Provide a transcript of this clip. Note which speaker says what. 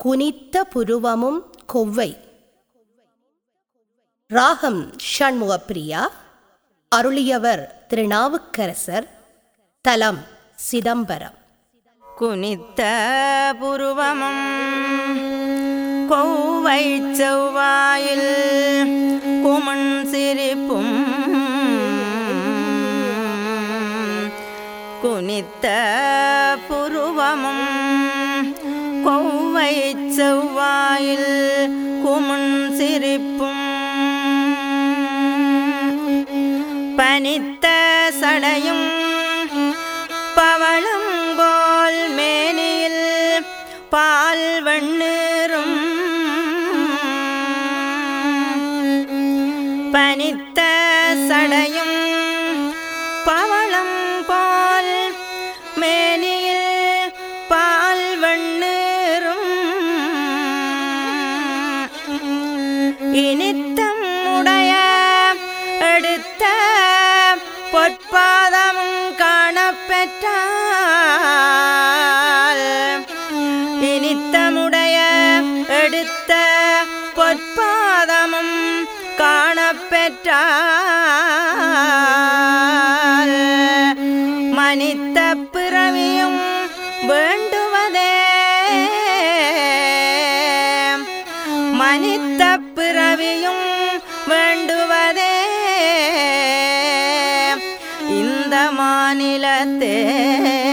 Speaker 1: குனித்த புருவமும் கொவ்வை ராகம் ஷண்முகப்பிரியா அருளியவர் திருநாவுக்கரசர் தலம் சிதம்பரம்
Speaker 2: குனித்த புருவமும் கொவ்வை செவ்வாயில் குமண் சிரிப்பும் குனித்த புருவமும் கொவ்வை செவ்வாயில் குமண் சிரிப்பும் பனித்த சடையும் பவளங்கோல் மேனியில் பால் வண்ணீரும் பனித்த சடையும் பவளம் போல் மேனியில் பால் வண்ணீரும் இனித்தம் உடைய எடுத்த பொற்பாதமும் காணப்பெற்றால் இனித்தமுடைய எடுத்த பொற்பாதமும் காணப்பெற்றால் மனித்த பிறவியும் வேண்டுவதே மனித்த பிறவியும் வேண்டுவதே இந்த மாநிலத்தே